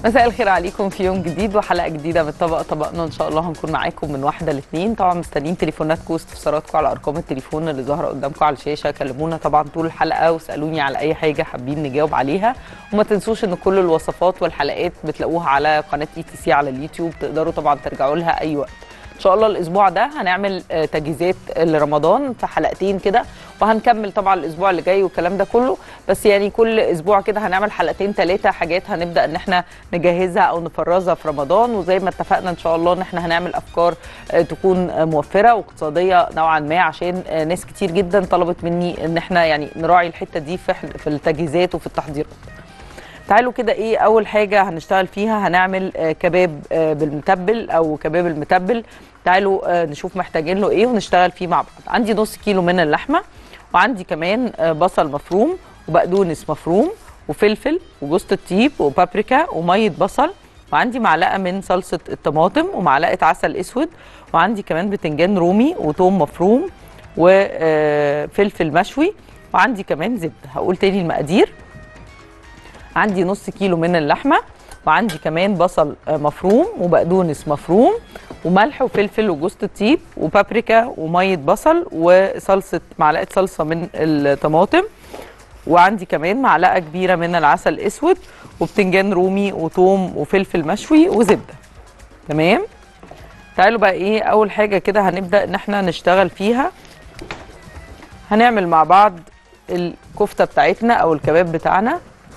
مساء الخير عليكم في يوم جديد وحلقه جديده من طبق طبقنا ان شاء الله هنكون معاكم من واحده لاثنين طبعا مستنيين تليفوناتكم واستفساراتكم على ارقام التليفون اللي ظاهره قدامكم على الشاشه كلمونا طبعا طول الحلقه واسالوني على اي حاجه حابين نجاوب عليها وما تنسوش ان كل الوصفات والحلقات بتلاقوها على قناه اي تي سي على اليوتيوب تقدروا طبعا ترجعوا لها اي وقت ان شاء الله الاسبوع ده هنعمل آه، تجهيزات لرمضان في حلقتين كده وهنكمل طبعا الاسبوع اللي جاي والكلام ده كله بس يعني كل اسبوع كده هنعمل حلقتين ثلاثه حاجات هنبدا ان احنا نجهزها او نفرزها في رمضان وزي ما اتفقنا ان شاء الله ان احنا هنعمل افكار آه، تكون آه، موفره واقتصاديه نوعا ما عشان آه، ناس كتير جدا طلبت مني ان احنا يعني نراعي الحته دي في في التجهيزات وفي التحضيرات تعالوا كده ايه اول حاجه هنشتغل فيها هنعمل آه، كباب آه، بالمتبل او كباب المتبل تعالوا آه، نشوف محتاجين له ايه ونشتغل فيه مع بعض عندي نص كيلو من اللحمه وعندي كمان آه، بصل مفروم وبقدونس مفروم وفلفل وجوز الطيب وبابريكا وميه بصل وعندي معلقه من صلصه الطماطم ومعلقه عسل اسود وعندي كمان بتنجان رومي وتوم مفروم وفلفل مشوي وعندي كمان زبده هقول تاني المقادير عندي نص كيلو من اللحمه وعندي كمان بصل آه، مفروم وبقدونس مفروم وملح وفلفل وجوز الطيب وبابريكا وميه بصل وصلصه معلقه صلصه من الطماطم وعندي كمان معلقه كبيره من العسل الاسود وبتنجان رومي وثوم وفلفل مشوي وزبده تمام تعالوا بقى ايه اول حاجه كده هنبدا ان احنا نشتغل فيها هنعمل مع بعض الكفته بتاعتنا او الكباب بتاعنا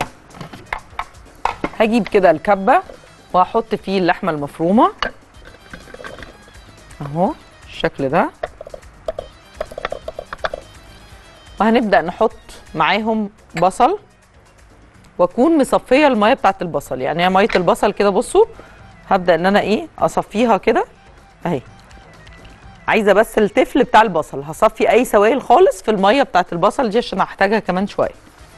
هجيب كده الكبه وهحط فيه اللحمه المفرومه اهو الشكل ده وهنبدا نحط معاهم بصل واكون مصفيه الميه بتاعت البصل يعني هي ميه البصل كده بصوا هبدا ان انا ايه اصفيها كده اهي عايزه بس التفل بتاع البصل هصفي اي سوائل خالص في الميه بتاعت البصل دي عشان هحتاجها كمان شويه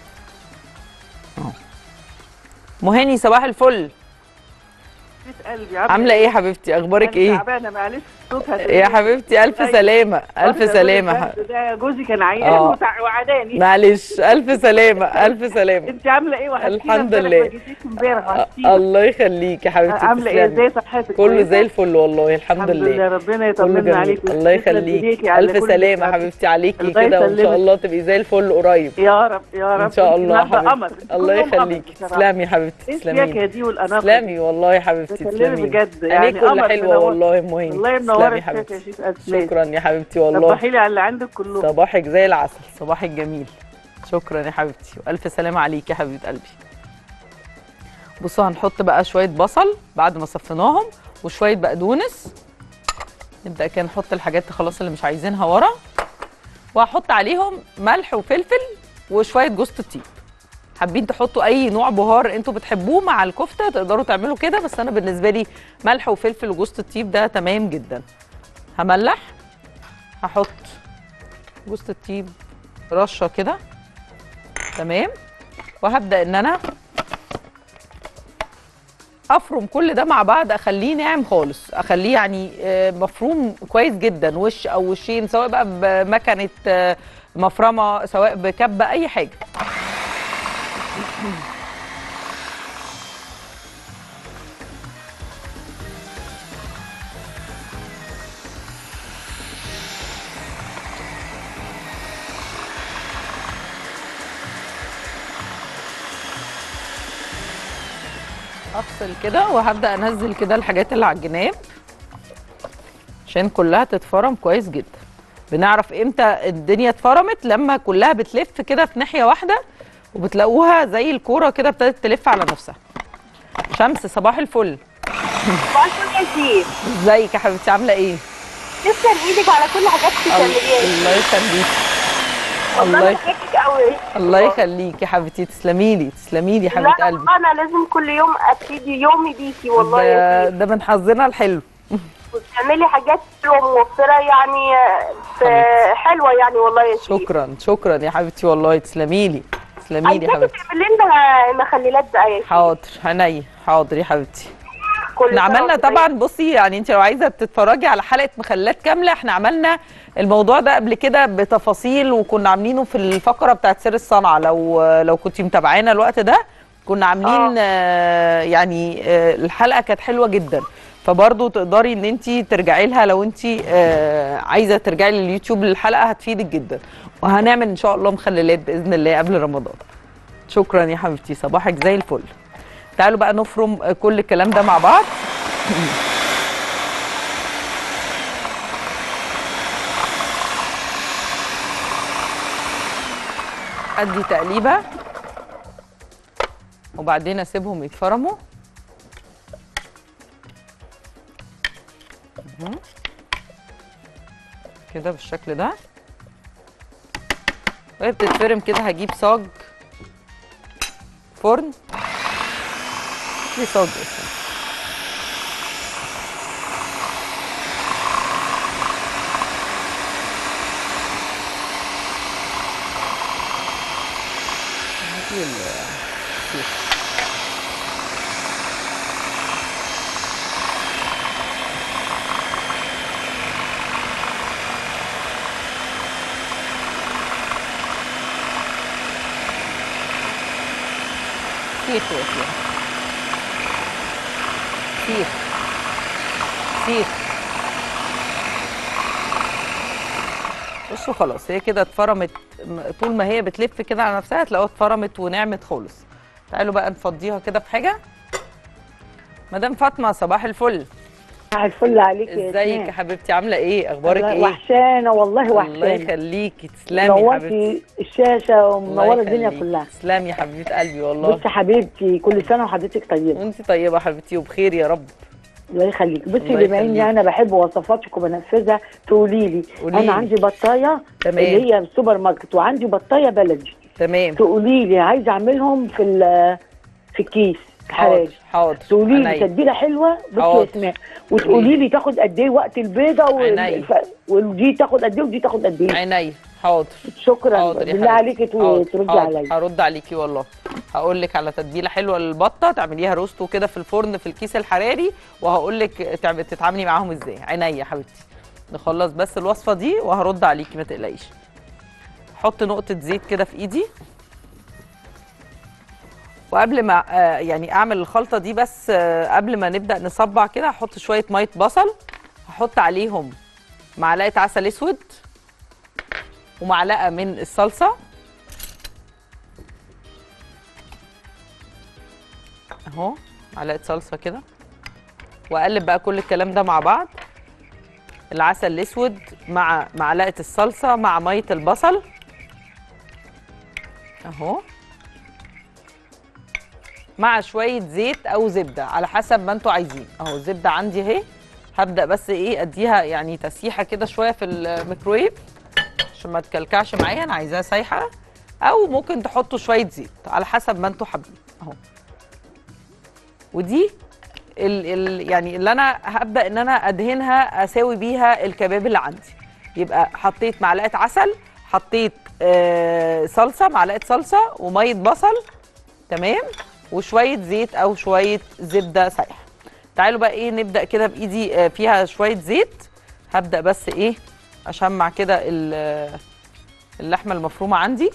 مهاني صباح الفل قلبي عامله ايه يا حبيبتي اخبارك أنا ايه تعبانه معلش صوتها يا حبيبتي الف أيوة. سلامه الف واحدة سلامه بقول ح- لك ده جوزي كان عيان آه. وتع- وعداني معلش الف سلامه الف سلامه انت عامله ايه وحشتينا الحمد امبارح لله. ما جيتيش امبارح وحشتينا الله يخليك يا حبيبتي عامله ايه تسلمي. ازاي صحتك كله كويسة؟ زي الفل والله الحمد لله ربنا كله يطمنا جميل عليك الله ويسلم يخليك إيديكي على الف كل سلامه اللي حبيبتي عليكي الله كده وان شاء يسلمك. الله تبقي زي الفل قريب يا رب يا رب ان شاء أنت الله النهارده قمر حبيبتي أنت الله كلهم قمر يخليكي بصراحة. تسلمي يا حبيبتي ايه تسلمي الشياكه دي والاناقه تسلمي والله يا حبيبتي بكلمك تسلمي بجد عينيك يعني كل قمر حلوه منور. والله يا مهين والله تسلمي منوره يا الشيخ يا حبيبتي شيخ أسلام شكرا يا حبيبتي والله طبحي لي على اللي عندك كلهم صباحك زي العسل صباحك جميل شكرا يا حبيبتي والف سلامه عليك يا حبيبه قلبي بصوا هنحط بقى شويه بصل بعد ما صفيناهم وشويه بقدونس نبدا كده نحط الحاجات خلاص اللي مش عايزينها ورا وهحط عليهم ملح وفلفل وشويه جوز الطيب حابين تحطوا اي نوع بهار انتوا بتحبوه مع الكفته تقدروا تعملوا كده بس انا بالنسبه لي ملح وفلفل وجوز الطيب ده تمام جدا هملح هحط جوز الطيب رشه كده تمام وهبدا ان انا افرم كل ده مع بعض اخليه ناعم خالص اخليه يعني آه، مفروم كويس جدا وش او وشين سواء بقى بمكنه آه، مفرمه سواء بكبه اي حاجه افصل كده وهبدا انزل كده الحاجات اللي على الجناب عشان كلها تتفرم كويس جدا بنعرف امتى الدنيا اتفرمت لما كلها بتلف كده في ناحيه واحده وبتلاقوها زي الكوره كده ابتدت تلف على نفسها شمس صباح الفل بقول يا شيخ ازيك يا حبيبتي عامله ايه تسلم ايدك على كل حاجات بتعمليها الله يخليك والله الله انا بحبك قوي الله يخليك يا حبيبتي تسلمي لي تسلمي لي يا حبيبه لا قلبي والله انا لازم كل يوم ابتدي يومي بيكي والله ده, يا شيخ ده من حظنا الحلو وبتعملي حاجات حلوه موفره يعني في حبيبتي. حلوه يعني والله يا شيخ شكرا شكرا يا حبيبتي والله تسلمي لي تسلمي لي يا عايزاكي حبيبتي تعملي لنا مخللات بقى يا شيخ حاضر عينيا حاضر يا حبيبتي كل احنا سنة عملنا وانت طيب. طبعا بصي يعني انت لو عايزه تتفرجي على حلقه مخلات كامله احنا عملنا الموضوع ده قبل كده بتفاصيل وكنا عاملينه في الفقره بتاعت سر الصنعه لو لو كنت متابعانا الوقت ده كنا عاملين آه يعني آه الحلقه كانت حلوه جدا فبرضه تقدري ان انت ترجعي لها لو انت آه عايزه ترجعي لليوتيوب للحلقه هتفيدك جدا وهنعمل ان شاء الله مخللات باذن الله قبل رمضان شكرا يا حبيبتي صباحك زي الفل تعالوا بقى نفرم آه، كل الكلام ده مع بعض ادي تقليبه وبعدين اسيبهم يتفرموا مهم. كده بالشكل ده وهي بتتفرم كده هجيب صاج فرن في صاج اسمه هاتي ال- سيخ يا سيخ سيخ سيخ بصوا خلاص هي كده اتفرمت م- طول ما هي بتلف كده على نفسها هتلاقوها اتفرمت ونعمت خالص تعالوا بقى نفضيها كده في حاجه مدام فاطمه صباح الفل صباح الفل عليك يا ازيك يا ياسمين. حبيبتي عامله ايه اخبارك والله ايه وحشانه والله الله وحشانه يخليكي تسلمي يا حبيبتي نورتي الشاشه الله ومنوره الدنيا يخليكي. كلها تسلمي يا حبيبه قلبي والله بصي حبيبتي كل سنه وحضرتك طيبه وانت طيبه يا حبيبتي وبخير يا رب الله يخليك بصي الله بما اني يخليك. انا بحب وصفاتك وبنفذها تقولي لي قوليلي. انا عندي بطايه تمام. اللي هي السوبر ماركت وعندي بطايه بلدي تمام تقولي لي عايزه اعملهم في ال- في الكيس حاضر حراج حاضر تقولي لي عينيا. تتبيله حلوه بصي حاضر. يا اسماء وتقولي لي تاخد قد ايه وقت البيضه عينيا. والف- ودي تاخد قد ايه ودي تاخد قد ايه عينيا حاضر شكرا حاضر يا بالله حبيبتي. عليكي تو- حاضر، تردي حاضر. عليا هرد عليكي والله هقول لك على تتبيله حلوه للبطه تعمليها روستو كده في الفرن في الكيس الحراري وهقول لك تعب- تتعاملي معاهم ازاي عينيا يا حبيبتي نخلص بس الوصفه دي وهرد عليكي ما تقلقيش احط نقطه زيت كده في ايدي وقبل ما آه، يعني اعمل الخلطه دي بس آه، قبل ما نبدا نصبع كده هحط شويه ميه بصل هحط عليهم معلقه عسل اسود ومعلقه من الصلصه اهو معلقه صلصه كده واقلب بقى كل الكلام ده مع بعض العسل الاسود مع معلقه الصلصه مع ميه البصل اهو مع شويه زيت او زبده على حسب ما انتوا عايزين اهو الزبده عندي اهي هبدا بس ايه اديها يعني تسيحه كده شويه في الميكرويف عشان ما تكلكعش معايا انا عايزاها سايحه او ممكن تحطوا شويه زيت على حسب ما انتوا حابين اهو ودي ال ال يعني اللي انا هبدا ان انا ادهنها اساوي بيها الكباب اللي عندي يبقى حطيت معلقه عسل حطيت آه صلصه معلقه صلصه وميه بصل تمام وشويه زيت او شويه زبده سايحه تعالوا بقى ايه نبدا كده بايدي آه، فيها شويه زيت هبدا بس ايه اشمع كده ال- اللحمه المفرومه عندي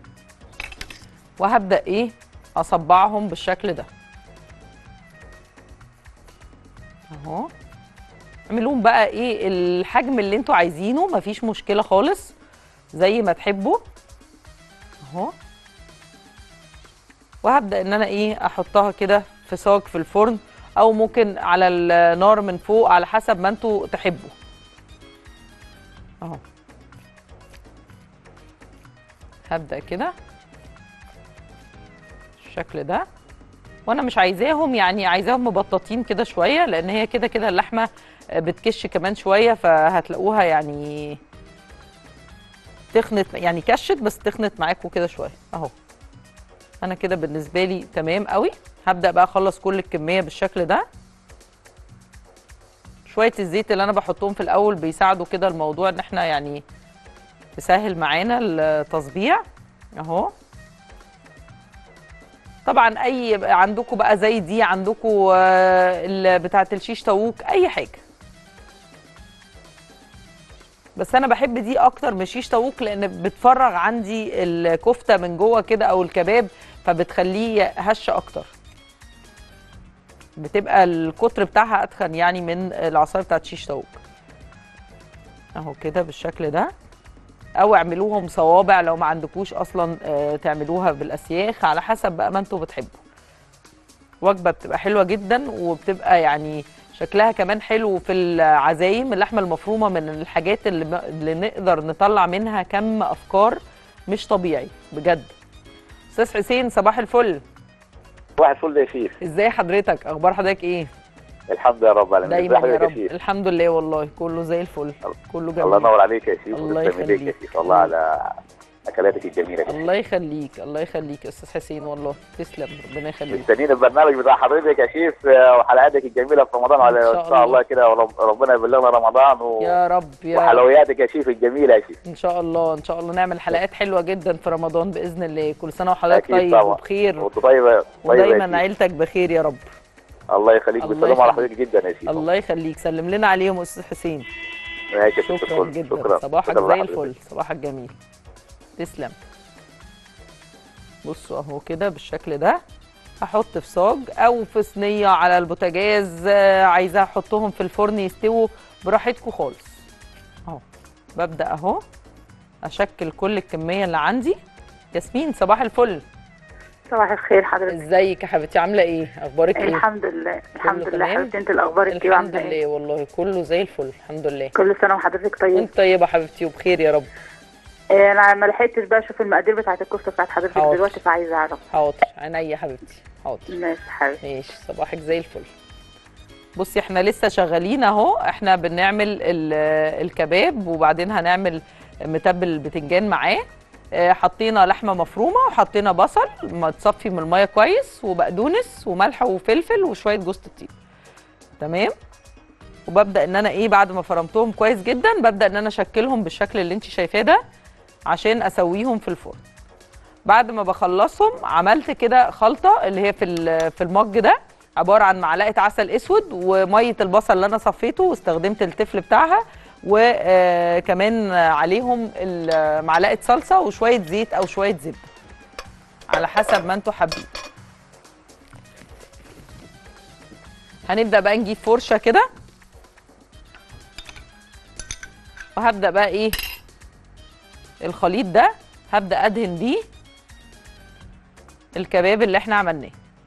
وهبدا ايه اصبعهم بالشكل ده اهو اعملوهم بقى ايه الحجم اللي انتوا عايزينه مفيش مشكله خالص زي ما تحبوا اهو وهبدا ان انا ايه احطها كده في صاج في الفرن او ممكن على النار من فوق على حسب ما انتوا تحبوا اهو هبدا كده بالشكل ده وانا مش عايزاهم يعني عايزاهم مبططين كده شويه لان هي كده كده اللحمه بتكش كمان شويه فهتلاقوها يعني تخنت يعني كشت بس تخنت معاكم كده شويه اهو انا كده بالنسبه لي تمام قوي هبدا بقى اخلص كل الكميه بالشكل ده شويه الزيت اللي انا بحطهم في الاول بيساعدوا كده الموضوع ان احنا يعني تسهل معانا التصبيع اهو طبعا اي عندكم بقى زي دي عندكم بتاعه الشيش طاووق اي حاجه بس انا بحب دي اكتر من شيش طاووق لان بتفرغ عندي الكفته من جوه كده او الكباب فبتخليه هش اكتر بتبقى القطر بتاعها اتخن يعني من العصايه بتاعت شيش طاووق اهو كده بالشكل ده او اعملوهم صوابع لو ما عندكوش اصلا آه، تعملوها بالاسياخ على حسب بقى ما انتوا بتحبوا وجبه بتبقى حلوه جدا وبتبقى يعني شكلها كمان حلو في العزايم اللحمه المفرومه من الحاجات اللي, ب... اللي نقدر نطلع منها كم افكار مش طبيعي بجد استاذ حسين صباح الفل واحد فل يا شيف ازاي حضرتك اخبار حضرتك ايه الحمد لله رب العالمين دايما ازي يا حضرتك رب شيف الحمد لله والله كله زي الفل كله جميل الله ينور عليك يا شيف الله وتسلم ايديك يا يخليك. شيف الله على اكلاتك الجميله يا شيف. الله يخليك الله يخليك يا استاذ حسين والله تسلم ربنا يخليك مستنيين البرنامج بتاع حضرتك يا شيف آه، وحلقاتك الجميله في رمضان على إن شاء ان شاء الله الله. كده ورب- ربنا يبلغنا رمضان و... يا رب يا رب. وحلوياتك يا شيف الجميله يا شيف ان شاء الله ان شاء الله نعمل حلقات حلوه جدا في رمضان باذن الله كل سنه وحضرتك أكيد طيب طبعا. وبخير وانت طيبه طيبه يا ودايما شيف. عيلتك بخير يا رب الله يخليك الله بيسلموا على يخليك. حضرتك جدا يا شيف الله يخليك سلم لنا عليهم يا استاذ حسين ماشي يا شيف شكرا الفل. جدا شكرا صباحك شكرا زي لحضرتك. الفل صباحك جميل تسلم بصوا اهو كده بالشكل ده هحط في صاج او في صينيه على البوتاجاز آه، عايزاه احطهم في الفرن يستووا براحتكم خالص اهو ببدا اهو اشكل كل الكميه اللي عندي ياسمين صباح الفل صباح الخير حضرتك ازيك يا حبيبتي عامله ايه اخبارك ايه الحمد لله الحمد لله تمام؟ حبيبتي انت الاخبار ايه الحمد وعامله ايه لله والله كله زي الفل الحمد لله كل سنه وحضرتك طيب وانت طيبه حبيبتي وبخير يا رب آه، انا ما لحقتش بقى اشوف المقادير بتاعه الكفته بتاعت حضرتك حاضر. دلوقتي فعايزه اعرف حاضر عينيا يا حبيبتي حاضر ماشي حبيبتي ماشي صباحك زي الفل بصي احنا لسه شغالين اهو احنا بنعمل ال- الكباب وبعدين هنعمل متبل البتنجان معاه اه، حطينا لحمه مفرومه وحطينا بصل متصفي من الميه كويس وبقدونس وملح وفلفل وشويه جوز الطيب تمام وببدا ان انا ايه بعد ما فرمتهم كويس جدا ببدا ان انا اشكلهم بالشكل اللي انت شايفاه ده عشان اسويهم في الفرن بعد ما بخلصهم عملت كده خلطه اللي هي في ال- في المج ده عباره عن معلقه عسل اسود وميه البصل اللي انا صفيته واستخدمت التفل بتاعها وكمان عليهم ال- معلقه صلصه وشويه زيت او شويه زبده على حسب ما انتوا حابين هنبدا بقى نجيب فرشه كده وهبدا بقى ايه الخليط ده هبدا ادهن بيه الكباب اللي احنا عملناه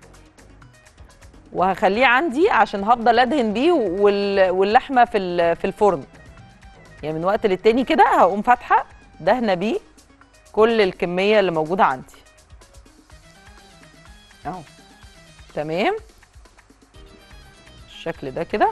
وهخليه عندي عشان هفضل ادهن بيه وال- واللحمه في ال- في الفرن يعني من وقت للتاني كده هقوم فاتحه دهنه بيه كل الكميه اللي موجوده عندي اهو تمام الشكل ده كده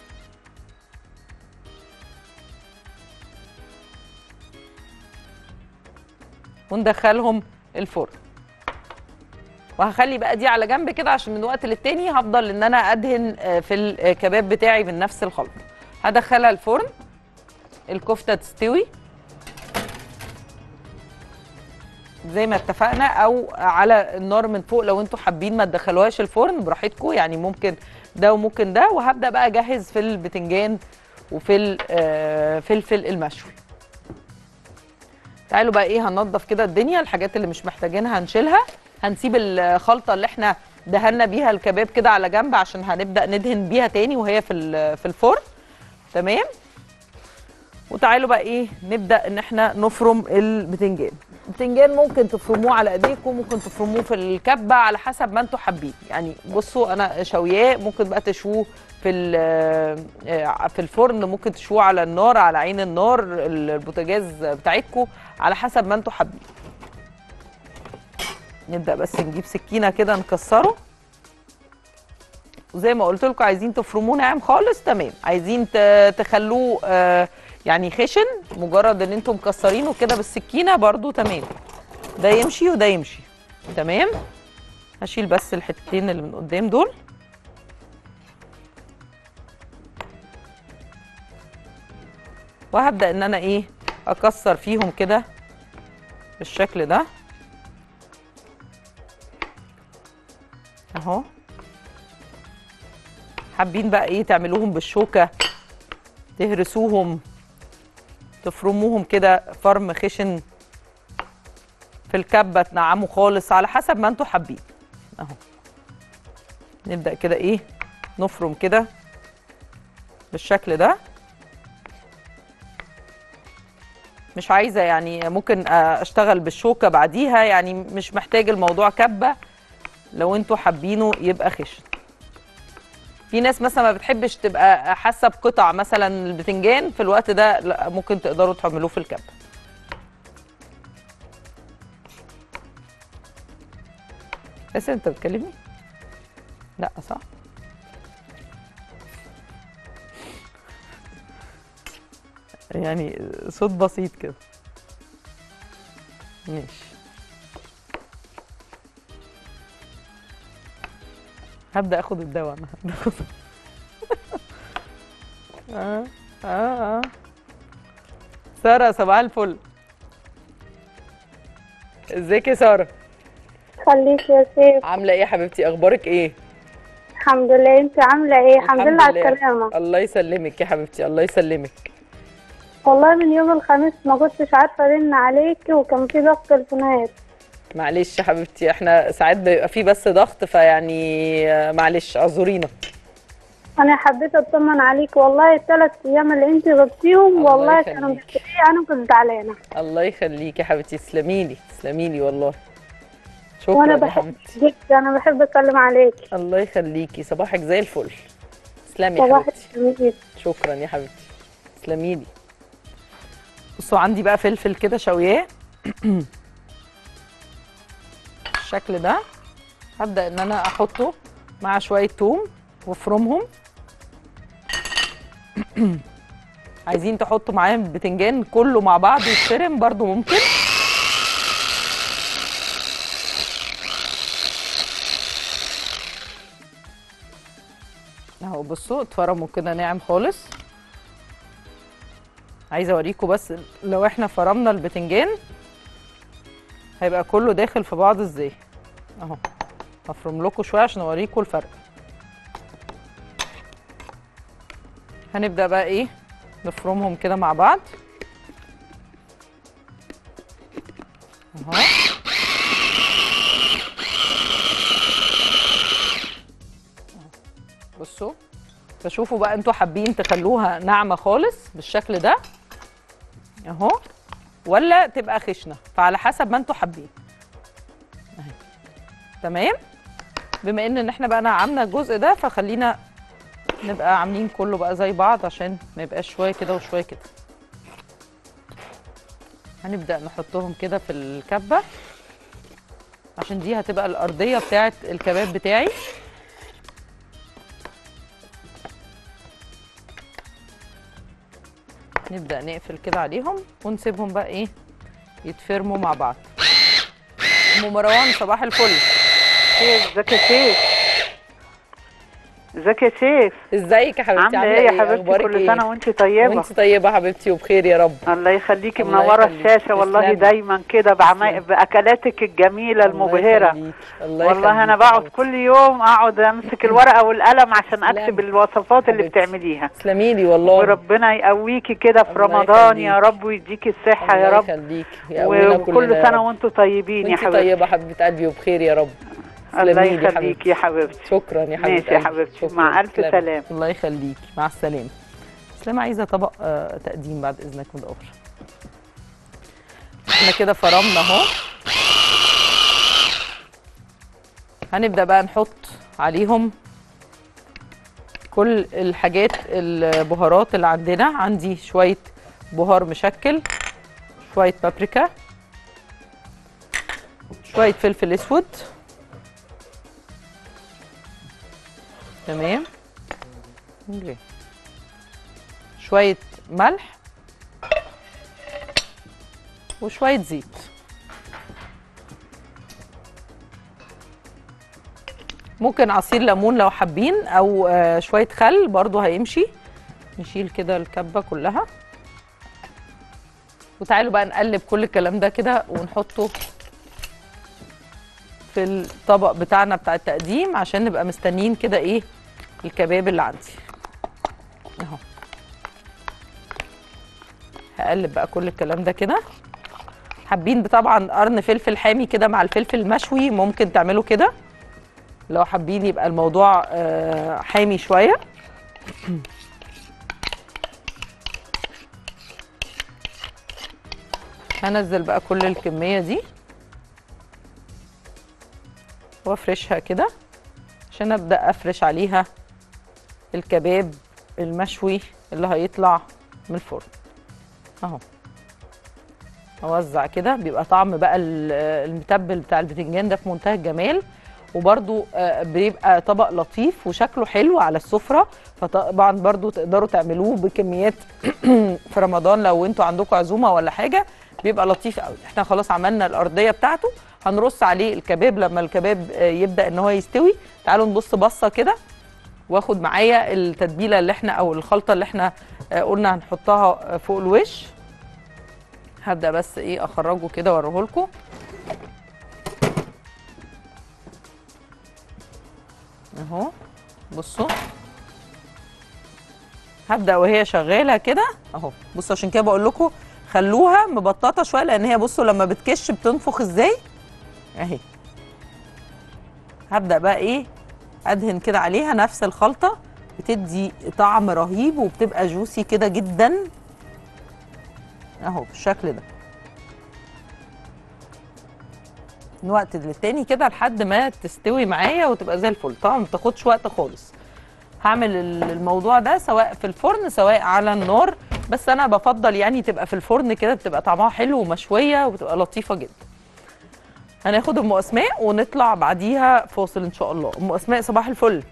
وندخلهم الفرن وهخلي بقى دي على جنب كده عشان من وقت للتاني هفضل ان انا ادهن آه، في الكباب بتاعي من نفس الخلطه هدخلها الفرن الكفته تستوي زي ما اتفقنا او على النار من فوق لو انتوا حابين ما تدخلوهاش الفرن براحتكم يعني ممكن ده وممكن ده وهبدا بقى اجهز في البتنجان وفي الفلفل المشوي تعالوا بقى ايه هننضف كده الدنيا الحاجات اللي مش محتاجينها هنشيلها هنسيب الخلطه اللي احنا دهنا بيها الكباب كده على جنب عشان هنبدا ندهن بيها تاني وهي في ال- في الفرن تمام وتعالوا بقى ايه نبدا ان احنا نفرم البتنجان البتنجان ممكن تفرموه على ايديكم ممكن تفرموه في الكبه على حسب ما انتوا حابين يعني بصوا انا شوياه ممكن بقى تشووه في ال- آه، في الفرن ممكن تشووه على النار على عين النار البوتاجاز بتاعتكم على حسب ما انتوا حابين نبدا بس نجيب سكينه كده نكسره وزي ما قلت لكم عايزين تفرموه ناعم خالص تمام عايزين ت- تخلوه آه، يعني خشن مجرد ان انتم مكسرينه كده بالسكينه برضو تمام ده يمشي وده يمشي تمام هشيل بس الحتتين اللي من قدام دول وهبدا ان انا ايه اكسر فيهم كده بالشكل ده اهو حابين بقى ايه تعملوهم بالشوكه تهرسوهم تفرموهم كده فرم خشن في الكبه تنعموا خالص على حسب ما انتوا حابين اهو نبدا كده ايه نفرم كده بالشكل ده مش عايزه يعني ممكن اشتغل بالشوكه بعديها يعني مش محتاج الموضوع كبه لو انتوا حابينه يبقى خشن في ناس مثلا ما بتحبش تبقى حاسه بقطع مثلا البتنجان في الوقت ده لا ممكن تقدروا تعملوه في الكبه بس انت بتكلمني لا صح يعني صوت بسيط كده ماشي هبدا اخد الدواء انا هبدا اخد اه اه اه ساره صباح الفل ازيك يا ساره خليك يا سيف عامله ايه يا حبيبتي اخبارك ايه الحمد لله انت عامله ايه الحمد لله على السلامه الله يسلمك يا حبيبتي الله يسلمك والله من يوم الخميس ما كنتش عارفه ارن عليكي وكان في ضغط تليفونات معلش يا حبيبتي احنا ساعات بيبقى في بس ضغط فيعني آه، معلش اعذرينا انا حبيت اطمن عليك والله الثلاث ايام اللي انت غبتيهم الله والله يخليك. كانوا مستنيين انا كنت زعلانه الله يخليكي يا حبيبتي تسلمي لي تسلمي لي والله وانا شكرا يا بحب حبيبتي جدا انا بحب اسلم عليك الله يخليكي صباحك زي الفل تسلمي يا صباح حبيبتي الجميل شكرا يا حبيبتي تسلمي لي بصوا عندي بقى فلفل كده شوياه بالشكل ده هبدا ان انا احطه مع شويه توم وافرمهم عايزين تحطوا معاه البتنجان كله مع بعض يتفرم برضو ممكن اهو بصوا اتفرموا كده ناعم خالص عايزه اوريكم بس لو احنا فرمنا البتنجان هيبقى كله داخل في بعض ازاي اهو هفرم لكم شويه عشان اوريكم الفرق هنبدا بقى ايه نفرمهم كده مع بعض اهو بصوا فشوفوا بقى انتوا حابين تخلوها ناعمه خالص بالشكل ده اهو ولا تبقى خشنه فعلى حسب ما انتوا حابين اهي تمام بما ان ان احنا بقى نعمنا الجزء ده فخلينا نبقى عاملين كله بقى زي بعض عشان ما يبقاش شويه كده وشويه كده هنبدا نحطهم كده في الكبه عشان دي هتبقى الارضيه بتاعه الكباب بتاعي نبدا نقفل كده عليهم ونسيبهم بقى ايه يتفرموا مع بعض ام مروان صباح الفل سيف ازيك يا سيف ازيك يا سيف ازيك يا حبيبتي عامله ايه يا حبيبتي اخبارك كل ايه سنه وانت طيبه وانت طيبه يا حبيبتي وبخير يا رب الله يخليكي الله منوره يخليك. الشاشه والله تسلمي. دايما كده بعماي- تسلمي. باكلاتك الجميله المبهره الله يخليك. الله والله انا يخليك بقعد حبيبتي. كل يوم اقعد امسك الورقه والقلم عشان اكتب تسلمي. الوصفات اللي حبيبتي. بتعمليها تسلمي لي والله وربنا يقويكي كده في الله رمضان يا يخليك. رب ويديكي الصحه يا الله رب يخليك يقوينا وكل كلنا يا سنه رب. وانتم طيبين يا وانت حبيبتي طيبه حبيبه قلبي وبخير يا رب الله تسلمي لي يا يخليكي يا حبيبتي شكرا يا حبيبتي ماشي يا حبيبتي. مع ألف سلامة. الله يخليكي مع السلامه اسلام عايزه طبق آه تقديم بعد اذنك مدور احنا كده فرمنا اهو هنبدا بقى نحط عليهم كل الحاجات البهارات اللي عندنا عندي شويه بهار مشكل شويه بابريكا شويه فلفل اسود تمام نجري. شويه ملح وشويه زيت ممكن عصير ليمون لو حابين او آه، شويه خل برضو هيمشي نشيل كده الكبه كلها وتعالوا بقى نقلب كل الكلام ده كده ونحطه في الطبق بتاعنا بتاع التقديم عشان نبقى مستنيين كده ايه الكباب اللي عندي اهو هقلب بقى كل الكلام ده كده حابين طبعا قرن فلفل حامي كده مع الفلفل المشوي ممكن تعملوا كده لو حابين يبقى الموضوع آه، حامي شويه هنزل بقى كل الكميه دي وافرشها كده عشان ابدا افرش عليها الكباب المشوي اللي هيطلع من الفرن اهو اوزع كده بيبقى طعم بقى ال- المتبل بتاع البتنجان ده في منتهى الجمال وبرده بيبقى طبق لطيف وشكله حلو على السفره فطبعا برده تقدروا تعملوه بكميات في رمضان لو انتوا عندكم عزومه ولا حاجه بيبقى لطيف قوي احنا خلاص عملنا الارضيه بتاعته هنرص عليه الكباب لما الكباب آه، يبدا ان هو يستوي تعالوا نبص بصه كده واخد معايا التتبيله اللي احنا او الخلطه اللي احنا آه، قلنا هنحطها آه، فوق الوش هبدا بس ايه اخرجه كده واوريه لكم اهو بصوا هبدا وهي شغاله كده اهو بصوا عشان كده بقول لكم خلوها مبططه شويه لان هي بصوا لما بتكش بتنفخ ازاي اهي هبدا بقى ايه ادهن كده عليها نفس الخلطه بتدي طعم رهيب وبتبقى جوسي كده جدا اهو بالشكل ده من وقت للتاني كده لحد ما تستوي معايا وتبقى زي الفل طبعا ما بتاخدش وقت خالص هعمل ال- الموضوع ده سواء في الفرن سواء على النار بس انا بفضل يعني تبقى في الفرن كده بتبقى طعمها حلو ومشويه وبتبقى لطيفه جدا هناخد ام اسماء ونطلع بعديها فاصل ان شاء الله ام اسماء صباح الفل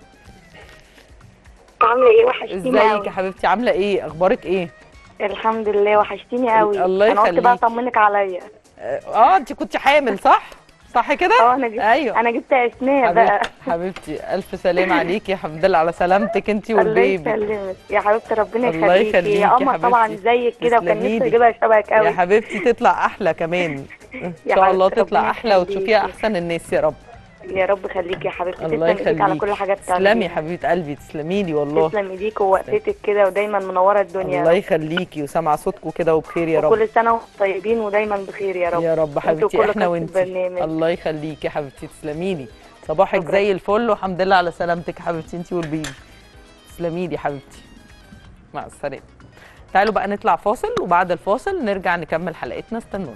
عامله ايه وحشتيني ازيك قوي يا حبيبتي عامله ايه اخبارك ايه الحمد لله وحشتيني قوي الله انا قلت بقى يخليك. اطمنك عليا اه انت كنت حامل صح صح كده اه انا جبت ايوه انا جبت اسماء بقى حبيبتي حبيبتي الف سلام عليكي الحمد لله على سلامتك انت الله والبيبي يسلمك يا حبيبتي ربنا الله يخليكي يخليكي يا يا قمر طبعا حبيبتي. زيك كده وكان تسلميلي. نفسي اجيبها شبهك يا قوي حبيبتي تطلع احلى كمان ان يا شاء الله حبيبتي، تطلع ربنا احلى وتشوفيها يخليكي. احسن الناس يا رب يا رب خليكي يا حبيبتي الله تسلم ايديك على كل يخليك حاجه تسلمي بتعمليها يا حبيبه قلبي تسلمي لي والله تسلم ايديك ووقفتك كده ودايما منوره الدنيا الله يخليكي وسامعه صوتكم كده وبخير يا رب وكل سنه وانتم طيبين ودايما بخير يا رب يا رب انتوا حبيبتي كل احنا قصة وانتي برنامج. الله يخليكي يا حبيبتي تسلمي لي صباحك شكرا. زي الفل والحمد لله على سلامتك يا حبيبتي انتي والبيبي تسلمي لي يا حبيبتي مع السلامه تعالوا بقى نطلع فاصل وبعد الفاصل نرجع نكمل حلقتنا استنونا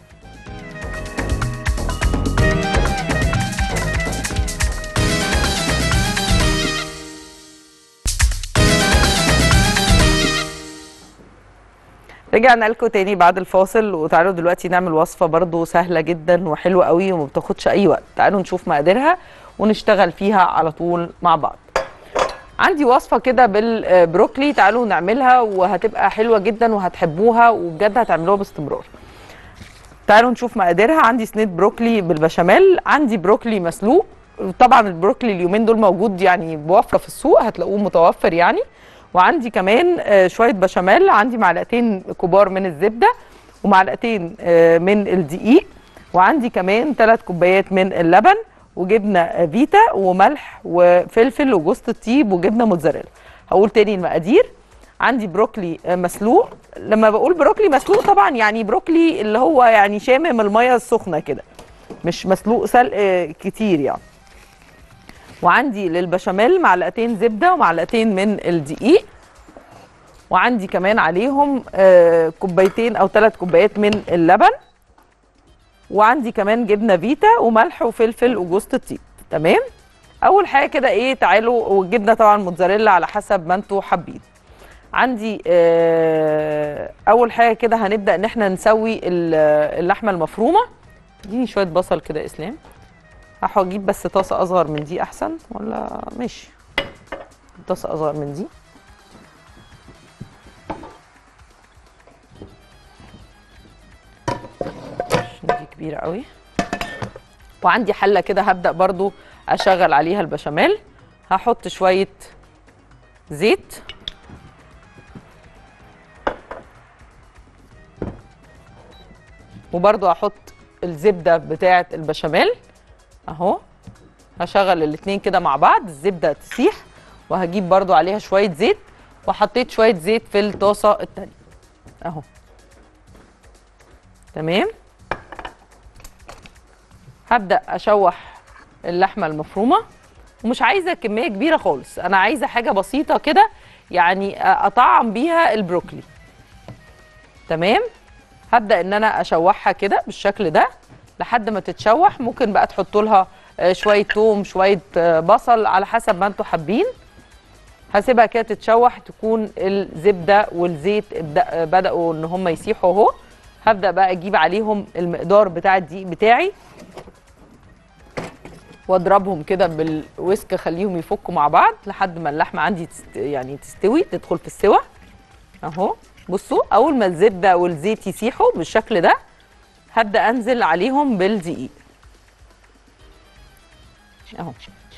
رجعنا لكم تاني بعد الفاصل وتعالوا دلوقتي نعمل وصفة برضو سهلة جدا وحلوة قوي وما بتاخدش أي وقت تعالوا نشوف مقاديرها ونشتغل فيها على طول مع بعض عندي وصفة كده بالبروكلي تعالوا نعملها وهتبقى حلوة جدا وهتحبوها وبجد هتعملوها باستمرار تعالوا نشوف مقاديرها عندي صينيه بروكلي بالبشاميل عندي بروكلي مسلوق طبعا البروكلي اليومين دول موجود يعني بوفره في السوق هتلاقوه متوفر يعني وعندي كمان آه، شويه بشاميل عندي معلقتين كبار من الزبده ومعلقتين آه، من الدقيق وعندي كمان ثلاث كوبايات من اللبن وجبنه آه، فيتا وملح وفلفل وجوز الطيب وجبنه موتزاريلا هقول تاني المقادير عندي بروكلي آه، مسلوق لما بقول بروكلي مسلوق طبعا يعني بروكلي اللي هو يعني شامم الميه السخنه كده مش مسلوق سلق آه، كتير يعني وعندي للبشاميل معلقتين زبده ومعلقتين من الدقيق وعندي كمان عليهم آه، كوبايتين او ثلاث كوبايات من اللبن وعندي كمان جبنه فيتا وملح وفلفل وجوز الطيب تمام اول حاجه كده ايه تعالوا والجبنه طبعا موتزاريلا على حسب ما انتوا حابين عندي آه، اول حاجه كده هنبدا ان احنا نسوي ال- اللحمه المفرومه اديني شويه بصل كده يا اسلام هحاول اجيب بس طاسه اصغر من دي احسن ولا ماشي طاسه اصغر من دي عشان دي كبيره قوي وعندي حله كده هبدا برضو اشغل عليها البشاميل هحط شويه زيت وبرضو هحط الزبده بتاعه البشاميل اهو هشغل الاتنين كده مع بعض الزبده تسيح وهجيب برضو عليها شويه زيت وحطيت شويه زيت في الطاسه التانية اهو تمام هبدا اشوح اللحمه المفرومه ومش عايزه كميه كبيره خالص انا عايزه حاجه بسيطه كده يعني اطعم بيها البروكلي تمام هبدا ان انا اشوحها كده بالشكل ده لحد ما تتشوح ممكن بقى تحطوا لها آه، شويه توم شويه آه، بصل على حسب ما انتوا حابين هسيبها كده تتشوح تكون الزبده والزيت ابدأ- بداوا ان هم يسيحوا اهو هبدا بقى اجيب عليهم المقدار بتاع الدقيق بتاعي واضربهم كده بالويسك اخليهم يفكوا مع بعض لحد ما اللحمه عندي تست يعني تستوي تدخل في السوا اهو بصوا اول ما الزبده والزيت يسيحوا بالشكل ده هبدا انزل عليهم بالدقيق اهو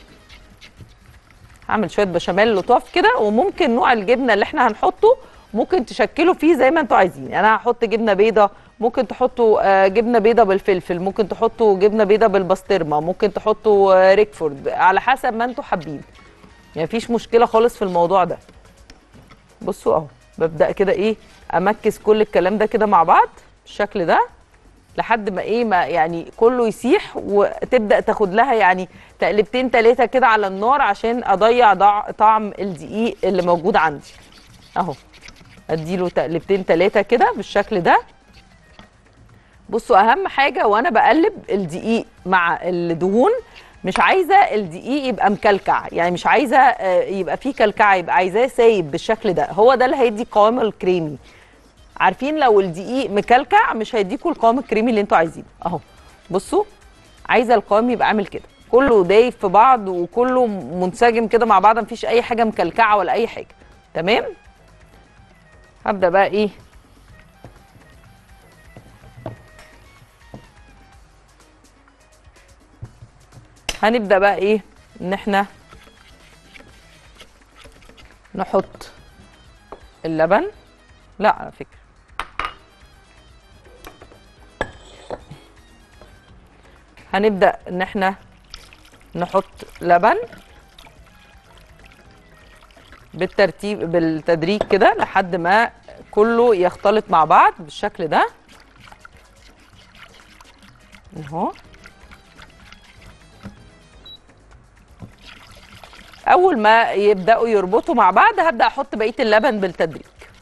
هعمل شويه بشاميل لطاف كده وممكن نوع الجبنه اللي احنا هنحطه ممكن تشكلوا فيه زي ما انتوا عايزين يعني انا هحط جبنه بيضه ممكن تحطوا آه، جبنه بيضه بالفلفل ممكن تحطوا جبنه بيضه بالبسطرمه ممكن تحطوا آه، ريكفورد على حسب ما انتوا حابين يعني مفيش مشكله خالص في الموضوع ده بصوا اهو ببدا كده ايه امكس كل الكلام ده كده مع بعض بالشكل ده لحد ما ايه ما يعني كله يسيح وتبدا تاخد لها يعني تقلبتين ثلاثه كده على النار عشان اضيع ضع- طعم الدقيق اللي موجود عندي اهو اديله تقلبتين ثلاثه كده بالشكل ده بصوا اهم حاجه وانا بقلب الدقيق مع الدهون مش عايزه الدقيق يبقى مكلكع يعني مش عايزه آه، يبقى فيه كلكعه يبقى عايزاه سايب بالشكل ده هو ده اللي هيدي القوام الكريمي عارفين لو الدقيق مكلكع مش هيديكوا القوام الكريمي اللي انتوا عايزينه اهو بصوا عايزه القوام يبقى عامل كده كله دايب في بعض وكله منسجم كده مع بعض مفيش اي حاجه مكلكعه ولا اي حاجه تمام هبدا بقى ايه هنبدا بقى ايه ان احنا نحط اللبن لا على فكره هنبدا ان احنا نحط لبن بالترتيب بالتدريج كده لحد ما كله يختلط مع بعض بالشكل ده اهو اول ما يبداوا يربطوا مع بعض هبدا احط بقيه اللبن بالتدريج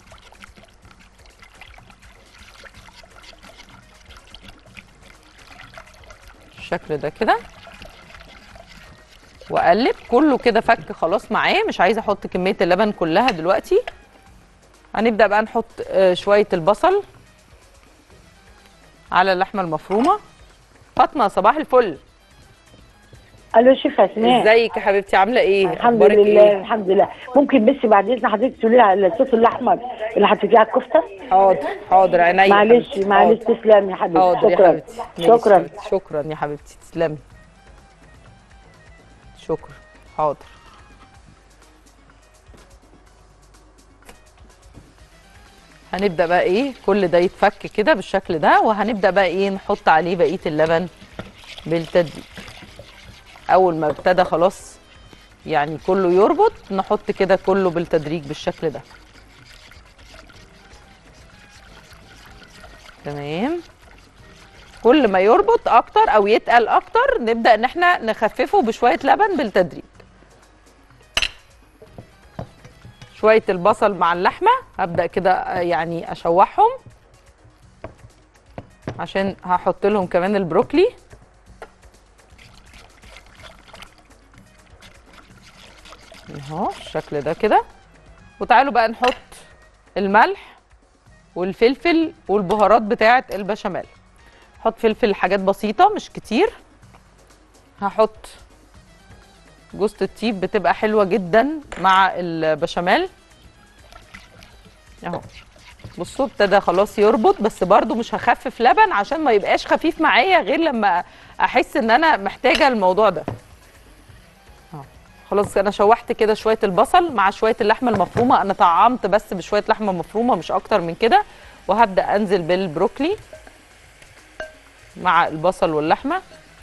بالشكل ده كده واقلب كله كده فك خلاص معاه مش عايزه احط كميه اللبن كلها دلوقتي هنبدا بقى نحط آه، شويه البصل على اللحمه المفرومه فاطمه صباح الفل الو شيف اسماء ازيك يا حبيبتي عامله ايه الحمد أخبارك لله إيه؟ الحمد لله ممكن بس بعد اذن حضرتك تقولي لي على الصوص الاحمر اللي حطيتيه على الكفته حاضر حاضر عينيا يا معلش حبيبتي. معلش حاضر. تسلمي يا حبيبتي حاضر يا شكرا حبيبتي ماشي يا شكرا حبيبتي. شكرا يا حبيبتي تسلمي شكرا حاضر هنبدا بقى ايه كل ده يتفك كده بالشكل ده وهنبدا بقى ايه نحط عليه بقيه اللبن بالتدريج اول ما ابتدى خلاص يعني كله يربط نحط كده كله بالتدريج بالشكل ده تمام كل ما يربط اكتر او يتقل اكتر نبدا ان احنا نخففه بشويه لبن بالتدريج شويه البصل مع اللحمه هبدا كده آه، يعني اشوحهم عشان هحط لهم كمان البروكلي اهو الشكل ده كده وتعالوا بقى نحط الملح والفلفل والبهارات بتاعه البشاميل هحط فلفل حاجات بسيطه مش كتير هحط جوزة الطيب بتبقى حلوه جدا مع البشاميل اهو بصوا ابتدى خلاص يربط بس برضو مش هخفف لبن عشان ما يبقاش خفيف معايا غير لما احس ان انا محتاجه الموضوع ده اهو خلاص انا شوحت كده شويه البصل مع شويه اللحمه المفرومه انا طعمت بس بشويه لحمه مفرومه مش اكتر من كده وهبدا انزل بالبروكلي مع البصل واللحمه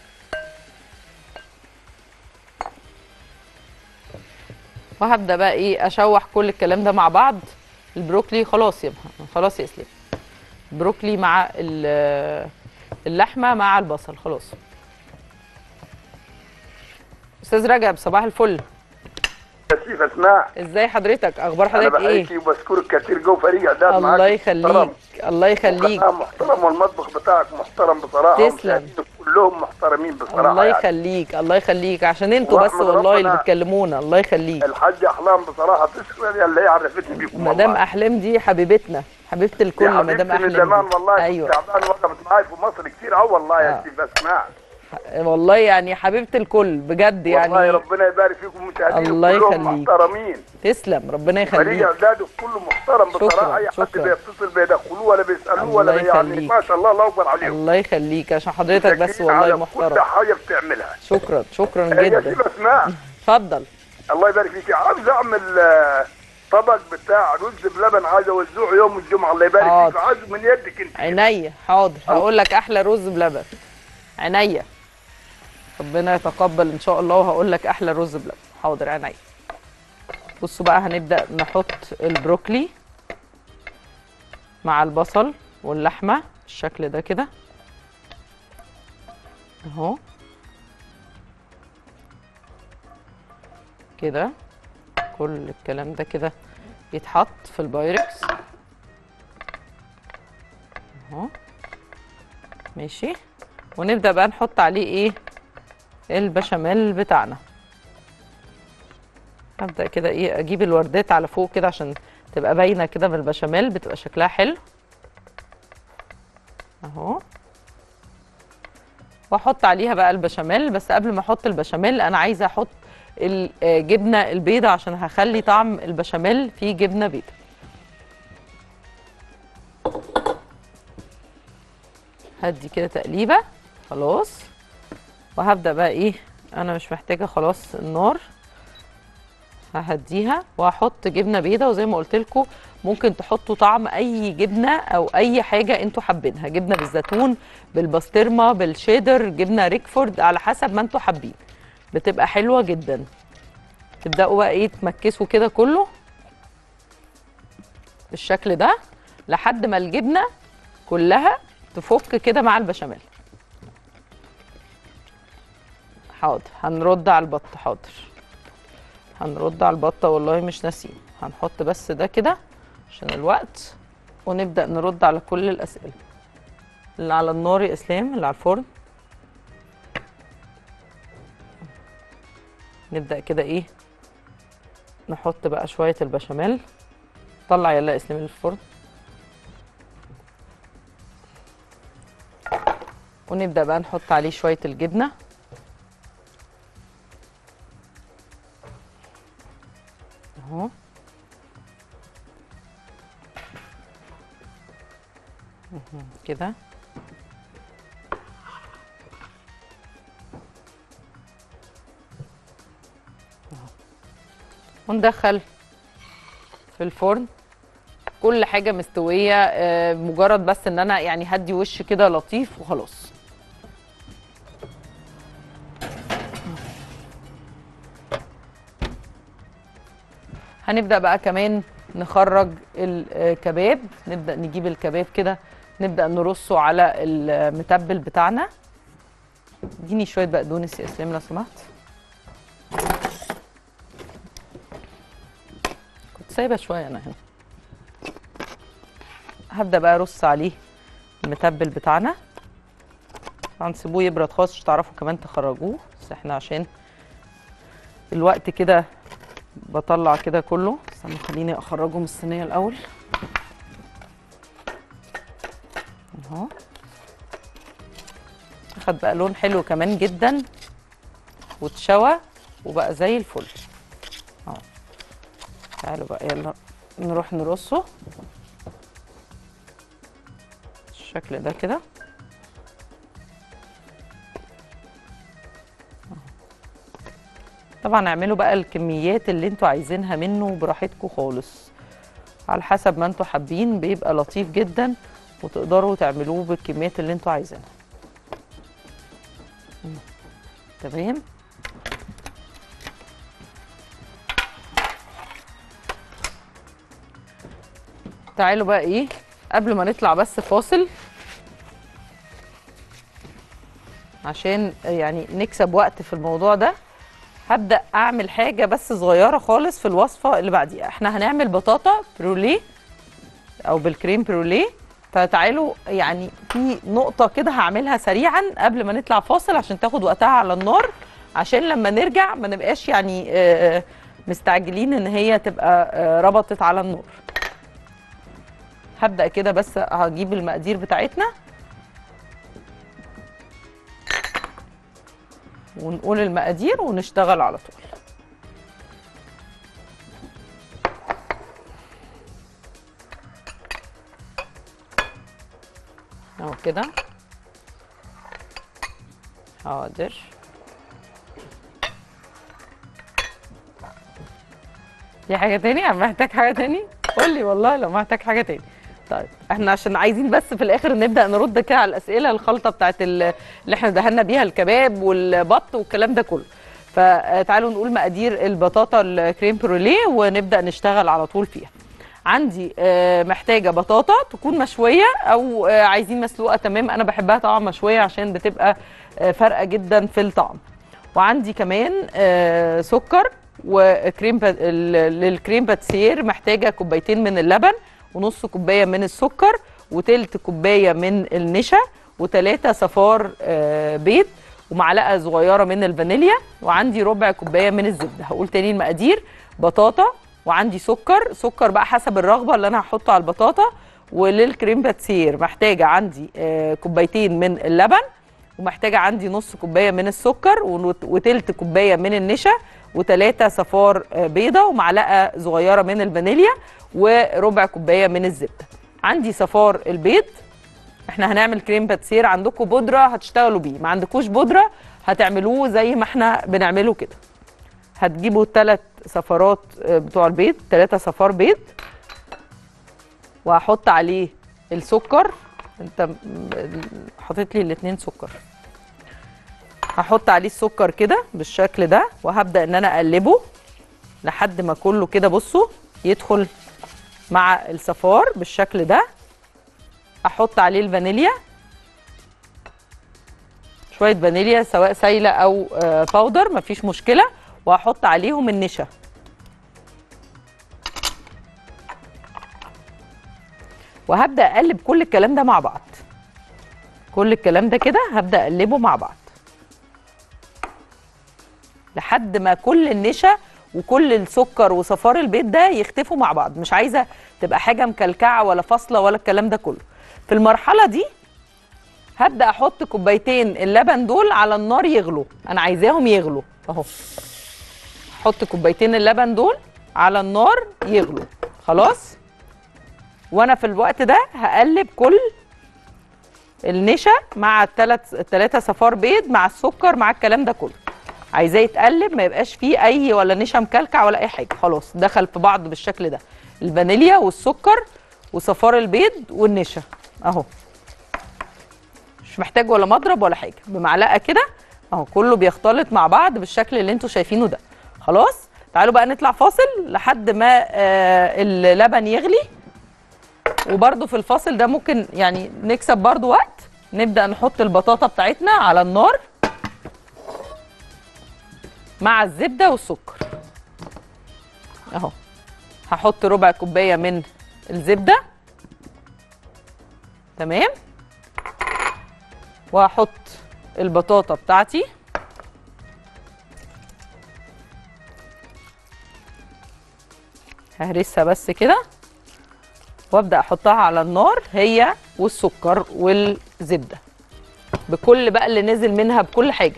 وهبدا بقى ايه اشوح كل الكلام ده مع بعض البروكلي خلاص يا مه- خلاص يا اسلام بروكلي مع ال- اللحمه مع البصل خلاص استاذ رجب صباح الفل كيف اسماء ازاي حضرتك اخبار انا حضرتك ايه بحييكي وبشكرك كثير جو فريق اعداد معاك الله يخليك الله يخليك وقناة محترم والمطبخ بتاعك محترم بصراحه تسلم. ومشاهدينك كلهم محترمين بصراحه الله يعني. يخليك الله يخليك عشان انتوا بس واحمد والله اللي ربنا- بتكلمونا الله يخليك الحاجه احلام بصراحه تشكر اللي هي عرفتني بيكم مدام والله. احلام دي حبيبتنا حبيبه الكل يا مدام حبيبتي من احلام زمان دي. والله ايوه كنت تعبان وقفت معاي في مصر كتير اه والله آه. يا سيف اسماء والله يعني حبيبه الكل بجد والله يعني ربنا يبارك فيكم مشاهدين الله كلهم يخليك. محترمين تسلم ربنا فريق يخليك اعداده كله محترم شكراً، بصراحه اي حد شكراً. بيتصل بيدخلوه ولا بيسالوه ولا الله بي- يعني يخليك. ما شاء الله الله اكبر عليهم الله يخليك عشان حضرتك بس متشكرين على والله كل محترم حاجه بتعملها شكرا شكرا يا جدا سيف اسماء اتفضل الله يبارك فيك عاوز اعمل آه، طبق بتاع رز بلبن عايز اوزعه يوم الجمعه الله يبارك حاضر. فيك عايز من يدك انت عينيا حاضر هقول لك احلى رز بلبن عينيا ربنا يتقبل ان شاء الله وهقول لك احلى رز بلبن حاضر عينيا بصوا بقى هنبدا نحط البروكلي مع البصل واللحمه بالشكل ده كده اهو كده كل الكلام ده كده يتحط في البايركس اهو ماشي ونبدا بقى نحط عليه ايه البشاميل بتاعنا ابدا كده ايه اجيب الوردات على فوق كده عشان تبقى باينه كده من البشاميل بتبقى شكلها حلو اهو واحط عليها بقى البشاميل بس قبل ما احط البشاميل انا عايزه احط الجبنه البيضه عشان هخلي طعم البشاميل فيه جبنه بيضه هدي كده تقليبه خلاص وهبدا بقى ايه انا مش محتاجه خلاص النار ههديها وهحط جبنه بيضه وزي ما قلت لكم ممكن تحطوا طعم اي جبنه او اي حاجه انتوا حابينها جبنه بالزيتون بالبسطرمه بالشيدر جبنه ريكفورد على حسب ما انتوا حابين بتبقى حلوه جدا تبداوا بقى ايه تمكسوا كده كله بالشكل ده لحد ما الجبنه كلها تفك كده مع البشاميل حاضر هنرد على البط حاضر هنرد على البطه والله مش ناسيين هنحط بس ده كده عشان الوقت ونبدا نرد على كل الاسئله اللي على النار يا اسلام اللي على الفرن نبدا كده ايه نحط بقى شويه البشاميل طلع يلا يا اسلام من الفرن ونبدا بقى نحط عليه شويه الجبنه اهو مهم. كده أهو. وندخل في الفرن كل حاجه مستويه آه، مجرد بس ان انا يعني هدي وش كده لطيف وخلاص هنبدا بقى كمان نخرج الكباب نبدا نجيب الكباب كده نبدا نرصه على المتبل بتاعنا اديني شويه بقدونس يا اسلام لو سمحت كنت سايبه شويه انا هنا هبدا بقى ارص عليه المتبل بتاعنا طبعا سيبوه يبرد خالص مش تعرفوا كمان تخرجوه بس احنا عشان الوقت كده بطلع كده كله استنى خليني اخرجه من الصينيه الاول اهو اخد بقى لون حلو كمان جدا واتشوى وبقى زي الفل اهو تعالوا بقى يلا نروح نرصه بالشكل ده كده طبعا اعملوا بقى الكميات اللي انتوا عايزينها منه براحتكم خالص على حسب ما انتوا حابين بيبقى لطيف جدا وتقدروا تعملوه بالكميات اللي انتوا عايزينها مم. تمام تعالوا بقى ايه قبل ما نطلع بس فاصل عشان يعني نكسب وقت في الموضوع ده هبدا اعمل حاجه بس صغيره خالص في الوصفه اللي بعديها احنا هنعمل بطاطا بروليه او بالكريم بروليه فتعالوا يعني في نقطه كده هعملها سريعا قبل ما نطلع فاصل عشان تاخد وقتها على النار عشان لما نرجع ما نبقاش يعني آه، مستعجلين ان هي تبقى آه، ربطت على النار هبدا كده بس هجيب المقادير بتاعتنا ونقول المقادير ونشتغل على طول اهو كده حاضر في حاجة تاني؟ أنا محتاج حاجة تاني؟ قول لي والله لو محتاج حاجة تاني. طيب احنا عشان عايزين بس في الآخر نبدأ نرد كده على الأسئلة الخلطة بتاعت ال- اللي احنا دهنا بيها الكباب والبط والكلام ده كله. فتعالوا نقول مقادير البطاطا الكريم بروليه ونبدأ نشتغل على طول فيها. عندي آه، محتاجة بطاطا تكون مشوية أو آه، عايزين مسلوقة تمام أنا بحبها طبعا مشوية عشان بتبقى آه، فارقة جدا في الطعم. وعندي كمان آه، سكر وكريم با... ال- للكريم باتسير محتاجه كوبايتين من اللبن ونص كوبايه من السكر وتلت كوبايه من النشا وتلاتة صفار آه، بيض ومعلقه صغيره من الفانيليا وعندي ربع كوبايه من الزبده هقول تاني المقادير بطاطا وعندي سكر سكر بقى حسب الرغبه اللي انا هحطه على البطاطا وللكريم باتسير محتاجه عندي آه، كوبايتين من اللبن ومحتاجه عندي نص كوبايه من السكر ونوت- وتلت كوبايه من النشا وتلاتة صفار آه، بيضه ومعلقه صغيره من الفانيليا وربع كوبايه من الزبده عندي صفار البيض احنا هنعمل كريم باتسير عندكم بودره هتشتغلوا بيه ما عندكوش بودره هتعملوه زي ما احنا بنعمله كده هتجيبوا ثلاث صفارات آه، بتوع البيض ثلاثة صفار بيض وهحط عليه السكر انت م- حاطط لي الاتنين سكر هحط عليه السكر كده بالشكل ده وهبدا ان انا اقلبه لحد ما كله كده بصوا يدخل مع الصفار بالشكل ده احط عليه الفانيليا شويه فانيليا سواء سايله او آه، باودر مفيش مشكله وهحط عليهم النشا وهبدا اقلب كل الكلام ده مع بعض كل الكلام ده كده هبدا اقلبه مع بعض لحد ما كل النشا وكل السكر وصفار البيض ده يختفوا مع بعض مش عايزه تبقى حاجه مكلكعه ولا فاصله ولا الكلام ده كله في المرحله دي هبدا احط كوبايتين اللبن دول على النار يغلوا انا عايزاهم يغلوا اهو احط كوبايتين اللبن دول على النار يغلوا خلاص وانا في الوقت ده هقلب كل النشا مع الثلاث الثلاثه صفار بيض مع السكر مع الكلام ده كله عايزاه يتقلب ما يبقاش فيه اي ولا نشا مكلكع ولا اي حاجه خلاص دخل في بعض بالشكل ده الفانيليا والسكر وصفار البيض والنشا اهو مش محتاج ولا مضرب ولا حاجه بمعلقه كده اهو كله بيختلط مع بعض بالشكل اللي انتوا شايفينه ده خلاص تعالوا بقى نطلع فاصل لحد ما آه اللبن يغلي وبرده في الفاصل ده ممكن يعني نكسب برده وقت نبدا نحط البطاطا بتاعتنا على النار مع الزبده والسكر اهو هحط ربع كوبايه من الزبده تمام وهحط البطاطا بتاعتي ههرسها بس كده وابدا احطها على النار هي والسكر والزبده بكل بقى اللي نزل منها بكل حاجه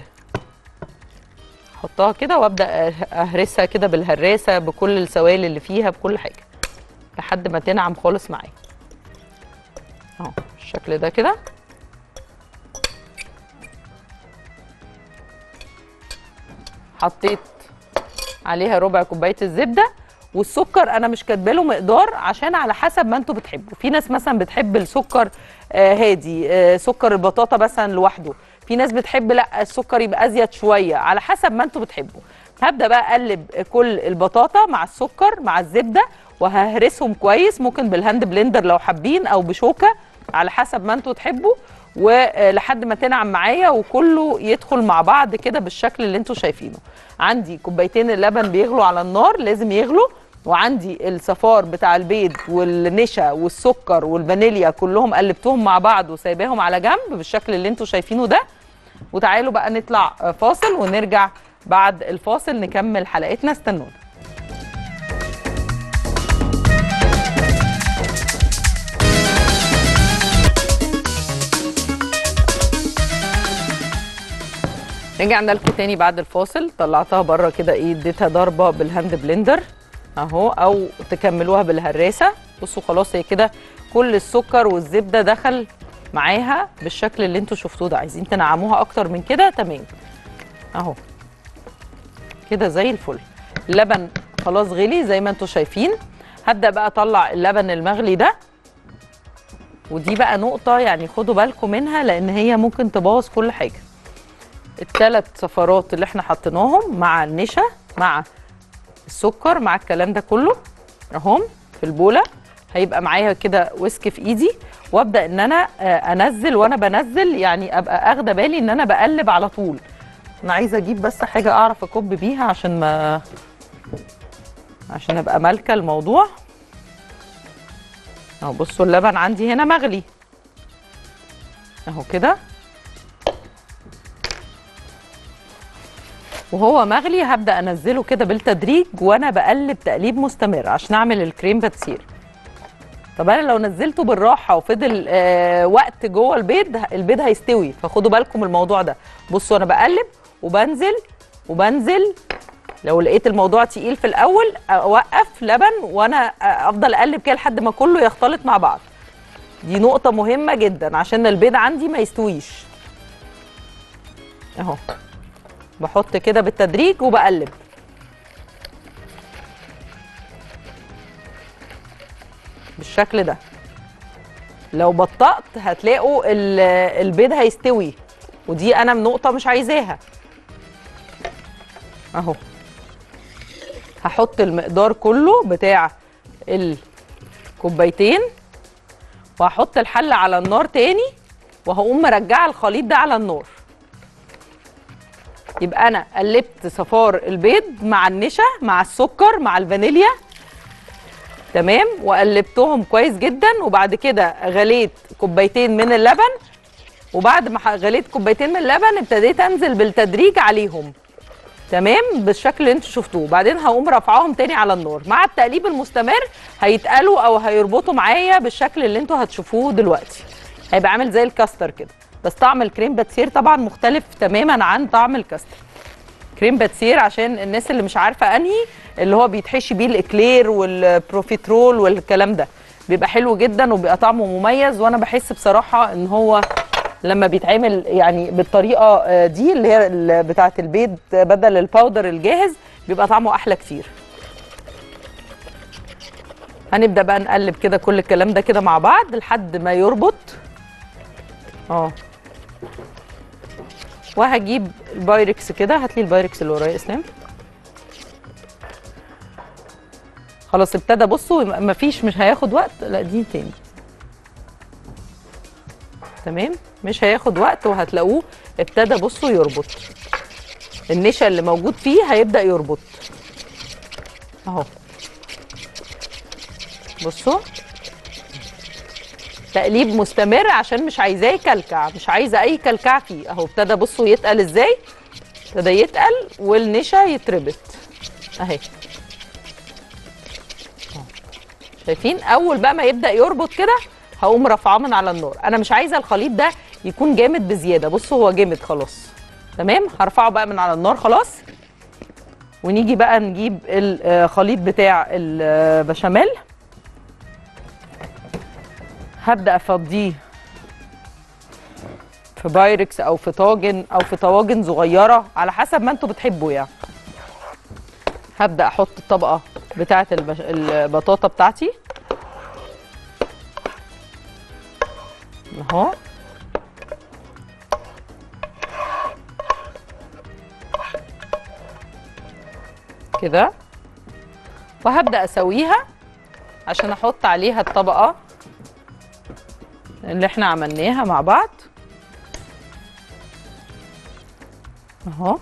احطها كده وابدا اهرسها كده بالهراسه بكل السوائل اللي فيها بكل حاجه لحد ما تنعم خالص معايا اهو بالشكل ده كده حطيت عليها ربع كوبايه الزبده والسكر انا مش كاتبه له مقدار عشان على حسب ما انتوا بتحبوا في ناس مثلا بتحب السكر آه هادي آه سكر البطاطا مثلا لوحده في ناس بتحب لا السكر يبقى ازيد شويه على حسب ما انتوا بتحبوا هبدا بقى اقلب كل البطاطا مع السكر مع الزبده وههرسهم كويس ممكن بالهاند بلندر لو حابين او بشوكه على حسب ما انتوا تحبوا ولحد ما تنعم معايا وكله يدخل مع بعض كده بالشكل اللي انتوا شايفينه عندي كوبايتين اللبن بيغلوا على النار لازم يغلوا وعندي الصفار بتاع البيض والنشا والسكر والفانيليا كلهم قلبتهم مع بعض وسايباهم على جنب بالشكل اللي انتوا شايفينه ده وتعالوا بقى نطلع فاصل ونرجع بعد الفاصل نكمل حلقتنا استنونا رجعنا لكم تاني بعد الفاصل طلعتها بره كده ايه اديتها ضربه بالهاند بلندر اهو او تكملوها بالهراسه بصوا خلاص هي كده كل السكر والزبده دخل معاها بالشكل اللي انتوا شفتوه ده عايزين تنعموها اكتر من كده تمام اهو كده زي الفل اللبن خلاص غلي زي ما انتوا شايفين هبدا بقى اطلع اللبن المغلي ده ودي بقى نقطه يعني خدوا بالكم منها لان هي ممكن تبوظ كل حاجه الثلاث صفارات اللي احنا حطيناهم مع النشا مع السكر مع الكلام ده كله اهم في البوله هيبقى معايا كده ويسك في ايدي وابدا ان انا آه، انزل وانا بنزل يعني ابقى اخده بالي ان انا بقلب على طول انا عايزه اجيب بس حاجه اعرف اكب بيها عشان ما عشان ابقى مالكه الموضوع اهو بصوا اللبن عندي هنا مغلي اهو كده وهو مغلي هبدا انزله كده بالتدريج وانا بقلب تقليب مستمر عشان اعمل الكريم باتسير طب انا لو نزلته بالراحه وفضل آه وقت جوه البيض البيض هيستوي فخدوا بالكم من الموضوع ده بصوا انا بقلب وبنزل وبنزل لو لقيت الموضوع تقيل في الاول اوقف لبن وانا آه، افضل اقلب كده لحد ما كله يختلط مع بعض دي نقطه مهمه جدا عشان البيض عندي ما يستويش اهو بحط كده بالتدريج وبقلب بالشكل ده لو بطأت هتلاقوا ال- البيض هيستوي ودي انا نقطة مش عايزاها اهو هحط المقدار كله بتاع الكوبايتين وهحط الحلة على النار تاني وهقوم مرجعة الخليط ده على النار يبقى انا قلبت صفار البيض مع النشا مع السكر مع الفانيليا تمام وقلبتهم كويس جدا وبعد كده غليت كوبايتين من اللبن وبعد ما ح- غليت كوبايتين من اللبن ابتديت انزل بالتدريج عليهم تمام بالشكل اللي انتوا شفتوه بعدين هقوم رافعاهم تاني على النار مع التقليب المستمر هيتقلوا او هيربطوا معايا بالشكل اللي انتوا هتشوفوه دلوقتي هيبقى عامل زي الكاستر كده بس طعم الكريم باتسير طبعا مختلف تماما عن طعم الكاستر كريم باتسير عشان الناس اللي مش عارفه انهي اللي هو بيتحشي بيه الاكلير والبروفيترول والكلام ده بيبقى حلو جدا وبيبقى طعمه مميز وانا بحس بصراحه ان هو لما بيتعمل يعني بالطريقه آه، دي اللي هي ال- بتاعه البيض بدل الباودر الجاهز بيبقى طعمه احلى كتير هنبدا بقى نقلب كده كل الكلام ده كده مع بعض لحد ما يربط اه وهجيب البايركس كده هات لي البايركس اللي ورايا يا اسلام خلاص ابتدى بصوا م- مفيش مش هياخد وقت لا دي تاني تمام مش هياخد وقت وهتلاقوه ابتدى بصوا يربط النشا اللي موجود فيه هيبدأ يربط اهو بصوا تقليب مستمر عشان مش عايزاه يكلكع مش عايزه اي كلكع فيه اهو ابتدى بصوا يتقل ازاي ابتدى يتقل والنشا يتربط اهي أهو. شايفين اول بقى ما يبدا يربط كده هقوم رافعاه من على النار انا مش عايزه الخليط ده يكون جامد بزياده بصوا هو جامد خلاص تمام هرفعه بقى من على النار خلاص ونيجي بقى نجيب الخليط بتاع البشاميل هبدا افضيه في بايركس او في طاجن او في طواجن صغيره على حسب ما انتوا بتحبوا يعني هبدا احط الطبقه بتاعه البش... البطاطا بتاعتي اهو كده وهبدا اسويها عشان احط عليها الطبقه اللي احنا عملناها مع بعض اهو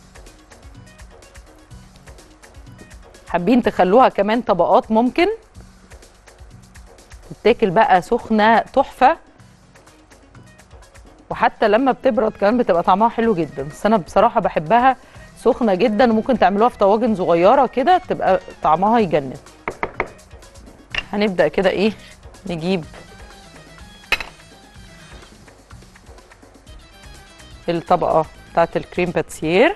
حابين تخلوها كمان طبقات ممكن تتاكل بقى سخنه تحفه وحتى لما بتبرد كمان بتبقى طعمها حلو جدا بس انا بصراحه بحبها سخنه جدا وممكن تعملوها في طواجن صغيره كده تبقى طعمها يجنن هنبدا كده ايه نجيب الطبقه بتاعت الكريم باتسير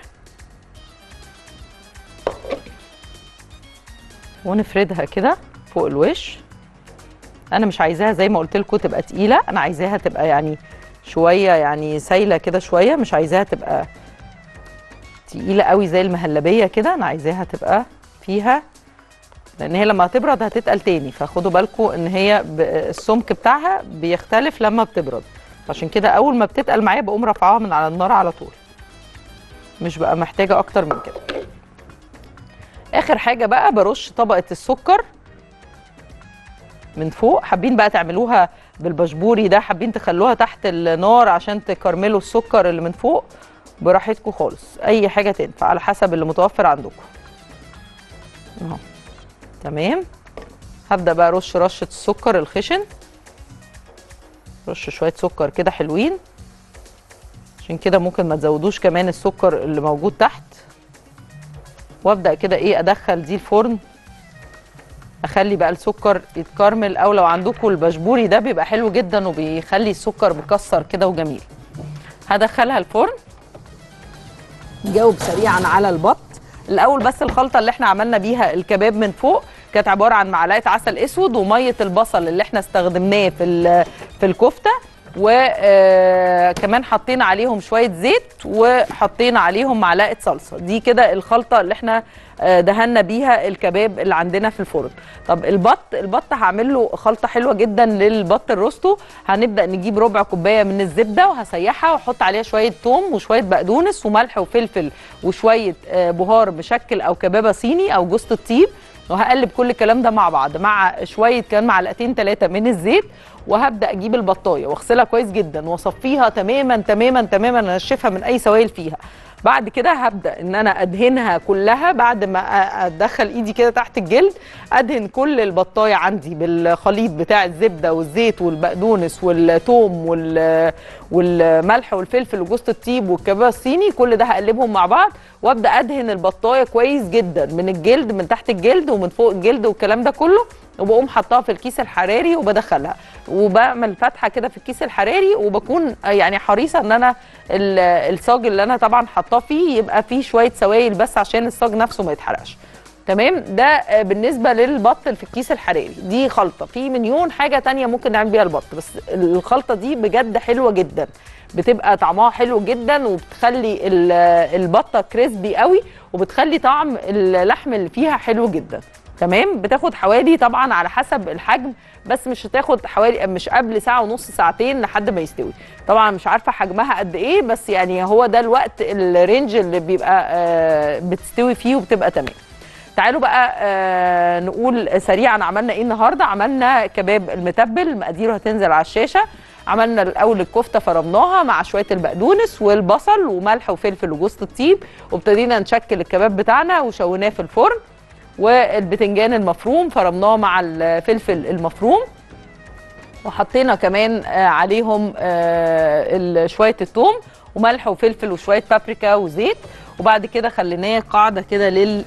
ونفردها كده فوق الوش انا مش عايزاها زي ما قلت لكم تبقى تقيله انا عايزاها تبقى يعني شويه يعني سايله كده شويه مش عايزاها تبقى تقيله قوي زي المهلبيه كده انا عايزاها تبقى فيها لان هي لما هتبرد هتتقل تاني فخدوا بالكم ان هي ب- السمك بتاعها بيختلف لما بتبرد عشان كده اول ما بتتقل معايا بقوم رافعاها من على النار على طول مش بقى محتاجه اكتر من كده اخر حاجه بقى برش طبقه السكر من فوق حابين بقى تعملوها بالبشبوري ده حابين تخلوها تحت النار عشان تكرملوا السكر اللي من فوق براحتكم خالص اي حاجه تنفع على حسب اللي متوفر عندكم اهو تمام هبدا بقى ارش رشه السكر الخشن رش شويه سكر كده حلوين عشان كده ممكن ما تزودوش كمان السكر اللي موجود تحت وابدا كده ايه ادخل دي الفرن اخلي بقى السكر يتكرمل او لو عندكم البشبوري ده بيبقى حلو جدا وبيخلي السكر مكسر كده وجميل هدخلها الفرن نجاوب سريعا على البط الاول بس الخلطه اللي احنا عملنا بيها الكباب من فوق كانت عباره عن معلقه عسل اسود وميه البصل اللي احنا استخدمناه في ال- في الكفته وكمان حطينا عليهم شويه زيت وحطينا عليهم معلقه صلصه دي كده الخلطه اللي احنا آه، دهنا بيها الكباب اللي عندنا في الفرن طب البط البط هعمل له خلطه حلوه جدا للبط الروستو هنبدا نجيب ربع كوبايه من الزبده وهسيحها واحط عليها شويه توم وشويه بقدونس وملح وفلفل وشويه آه، بهار مشكل او كبابه صيني او جوز الطيب وهقلب كل الكلام ده مع بعض مع شويه كمان معلقتين ثلاثه من الزيت وهبدا اجيب البطايه واغسلها كويس جدا واصفيها تماما تماما تماما انشفها من اي سوائل فيها بعد كده هبدا ان انا ادهنها كلها بعد ما أ- ادخل ايدي كده تحت الجلد ادهن كل البطايه عندي بالخليط بتاع الزبده والزيت والبقدونس والثوم وال والملح والفلفل وجوز الطيب والكباب الصيني كل ده هقلبهم مع بعض وابدا ادهن البطايه كويس جدا من الجلد من تحت الجلد ومن فوق الجلد والكلام ده كله وبقوم حطاها في الكيس الحراري وبدخلها وبعمل فتحه كده في الكيس الحراري وبكون يعني حريصه ان انا ال- الصاج اللي انا طبعا حاطاه فيه يبقى فيه شويه سوائل بس عشان الصاج نفسه ما يتحرقش تمام ده آه، بالنسبه للبط اللي في الكيس الحراري دي خلطه في مليون حاجه تانية ممكن نعمل بيها البط بس الخلطه دي بجد حلوه جدا بتبقى طعمها حلو جدا وبتخلي ال- البطه كريسبي قوي وبتخلي طعم اللحم اللي فيها حلو جدا تمام بتاخد حوالي طبعا على حسب الحجم بس مش هتاخد حوالي مش قبل ساعه ونص ساعتين لحد ما يستوي طبعا مش عارفه حجمها قد ايه بس يعني هو ده الوقت الرينج اللي بيبقى آه، بتستوي فيه وبتبقى تمام تعالوا بقى آه نقول سريعا عملنا ايه النهارده عملنا كباب المتبل مقاديره هتنزل على الشاشه عملنا الاول الكفته فرمناها مع شويه البقدونس والبصل وملح وفلفل وجوز الطيب وابتدينا نشكل الكباب بتاعنا وشويناه في الفرن والبتنجان المفروم فرمناه مع الفلفل المفروم وحطينا كمان آه، عليهم آه، ال- شويه الثوم وملح وفلفل وشويه بابريكا وزيت وبعد كده خليناه قاعده كده لل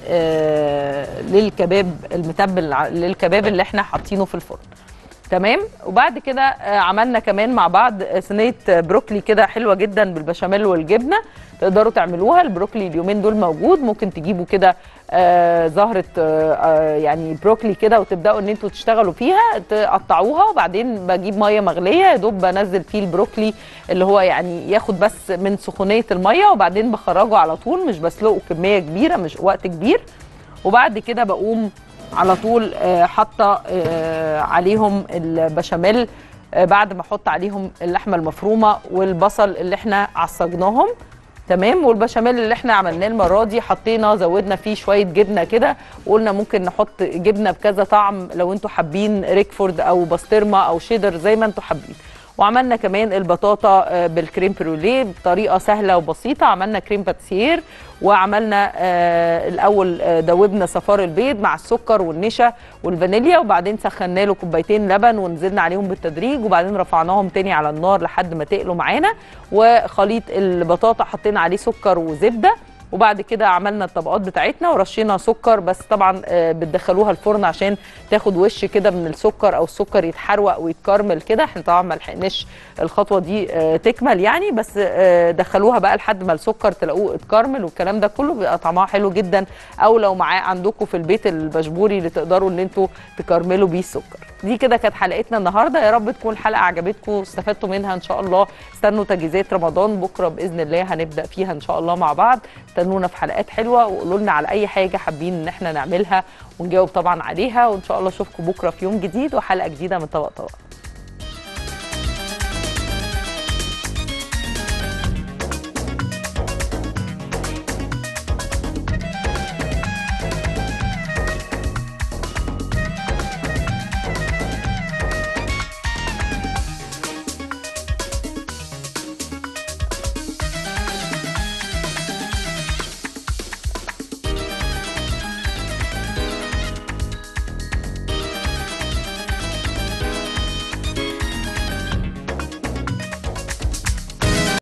آه، للكباب المتبل ع- للكباب اللي احنا حاطينه في الفرن تمام وبعد كده آه، عملنا كمان مع بعض صينيه بروكلي كده حلوه جدا بالبشاميل والجبنه تقدروا تعملوها البروكلي اليومين دول موجود ممكن تجيبوا كده آه، زهره آه، آه، يعني بروكلي كده وتبداوا ان انتوا تشتغلوا فيها تقطعوها وبعدين بجيب ميه مغليه يا دوب بنزل فيه البروكلي اللي هو يعني ياخد بس من سخونيه الميه وبعدين بخرجه على طول مش بسلقه كميه كبيره مش وقت كبير وبعد كده بقوم على طول آه، حاطه آه، عليهم البشاميل آه، بعد ما احط عليهم اللحمه المفرومه والبصل اللي احنا عصجناهم تمام والبشاميل اللي احنا عملناه المره دي حطينا زودنا فيه شويه جبنه كده وقلنا ممكن نحط جبنه بكذا طعم لو انتوا حابين ريكفورد او بسطرمه او شيدر زي ما انتوا حابين وعملنا كمان البطاطا آه، بالكريم بروليه بطريقه سهله وبسيطه عملنا كريم باتسير وعملنا آه الاول آه دوبنا صفار البيض مع السكر والنشا والفانيليا وبعدين سخنا له كوبايتين لبن ونزلنا عليهم بالتدريج وبعدين رفعناهم تاني على النار لحد ما تقلوا معانا وخليط البطاطا حطينا عليه سكر وزبده وبعد كده عملنا الطبقات بتاعتنا ورشينا سكر بس طبعا آه، بتدخلوها الفرن عشان تاخد وش كده من السكر او السكر يتحروق ويتكرمل كده احنا طبعا ما لحقناش الخطوه دي آه، تكمل يعني بس آه، دخلوها بقى لحد ما السكر تلاقوه اتكرمل والكلام ده كله بيبقى طعمها حلو جدا او لو معاه عندكم في البيت البشبوري اللي تقدروا ان انتوا تكرملوا بيه السكر دي كده كانت حلقتنا النهارده يا رب تكون الحلقه عجبتكم واستفدتوا منها ان شاء الله استنوا تجهيزات رمضان بكره باذن الله هنبدا فيها ان شاء الله مع بعض استنونا في حلقات حلوه وقولوا لنا على اي حاجه حابين ان احنا نعملها ونجاوب طبعا عليها وان شاء الله اشوفكم بكره في يوم جديد وحلقه جديده من طبق طبق